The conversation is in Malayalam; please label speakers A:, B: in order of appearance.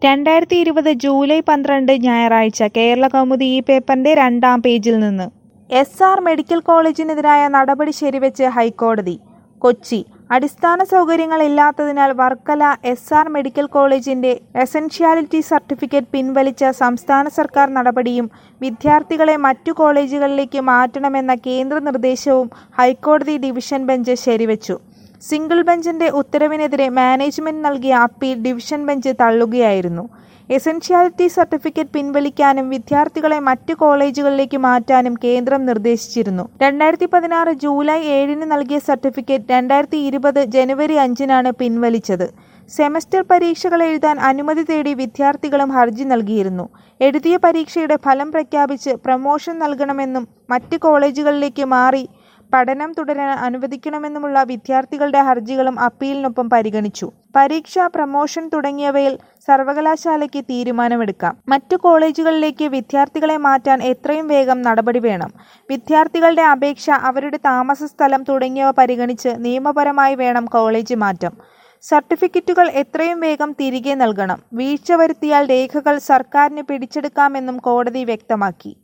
A: രണ്ടായിരത്തി ഇരുപത് ജൂലൈ പന്ത്രണ്ട് ഞായറാഴ്ച കേരളകൗമുദി ഈ പേപ്പറിന്റെ രണ്ടാം പേജിൽ നിന്ന് എസ് ആർ മെഡിക്കൽ കോളേജിനെതിരായ നടപടി ശരിവെച്ച് ഹൈക്കോടതി കൊച്ചി അടിസ്ഥാന സൗകര്യങ്ങളില്ലാത്തതിനാൽ വർക്കല എസ് ആർ മെഡിക്കൽ കോളേജിന്റെ എസൻഷ്യാലിറ്റി സർട്ടിഫിക്കറ്റ് പിൻവലിച്ച സംസ്ഥാന സർക്കാർ നടപടിയും വിദ്യാർത്ഥികളെ മറ്റു കോളേജുകളിലേക്ക് മാറ്റണമെന്ന കേന്ദ്ര നിർദ്ദേശവും ഹൈക്കോടതി ഡിവിഷൻ ബെഞ്ച് ശരിവെച്ചു സിംഗിൾ ബെഞ്ചിന്റെ ഉത്തരവിനെതിരെ മാനേജ്മെന്റ് നൽകിയ അപ്പീൽ ഡിവിഷൻ ബെഞ്ച് തള്ളുകയായിരുന്നു എസൻഷ്യാലിറ്റി സർട്ടിഫിക്കറ്റ് പിൻവലിക്കാനും വിദ്യാർത്ഥികളെ മറ്റ് കോളേജുകളിലേക്ക് മാറ്റാനും കേന്ദ്രം നിർദ്ദേശിച്ചിരുന്നു രണ്ടായിരത്തി പതിനാറ് ജൂലൈ ഏഴിന് നൽകിയ സർട്ടിഫിക്കറ്റ് രണ്ടായിരത്തി ഇരുപത് ജനുവരി അഞ്ചിനാണ് പിൻവലിച്ചത് സെമസ്റ്റർ പരീക്ഷകൾ എഴുതാൻ അനുമതി തേടി വിദ്യാർത്ഥികളും ഹർജി നൽകിയിരുന്നു എഴുതിയ പരീക്ഷയുടെ ഫലം പ്രഖ്യാപിച്ച് പ്രമോഷൻ നൽകണമെന്നും മറ്റ് കോളേജുകളിലേക്ക് മാറി പഠനം തുടരാൻ അനുവദിക്കണമെന്നുമുള്ള വിദ്യാർത്ഥികളുടെ ഹർജികളും അപ്പീലിനൊപ്പം പരിഗണിച്ചു പരീക്ഷ പ്രമോഷൻ തുടങ്ങിയവയിൽ സർവകലാശാലയ്ക്ക് തീരുമാനമെടുക്കാം മറ്റു കോളേജുകളിലേക്ക് വിദ്യാർത്ഥികളെ മാറ്റാൻ എത്രയും വേഗം നടപടി വേണം വിദ്യാർത്ഥികളുടെ അപേക്ഷ അവരുടെ താമസ സ്ഥലം തുടങ്ങിയവ പരിഗണിച്ച് നിയമപരമായി വേണം കോളേജ് മാറ്റം സർട്ടിഫിക്കറ്റുകൾ എത്രയും വേഗം തിരികെ നൽകണം വീഴ്ച വരുത്തിയാൽ രേഖകൾ സർക്കാരിന് പിടിച്ചെടുക്കാമെന്നും കോടതി വ്യക്തമാക്കി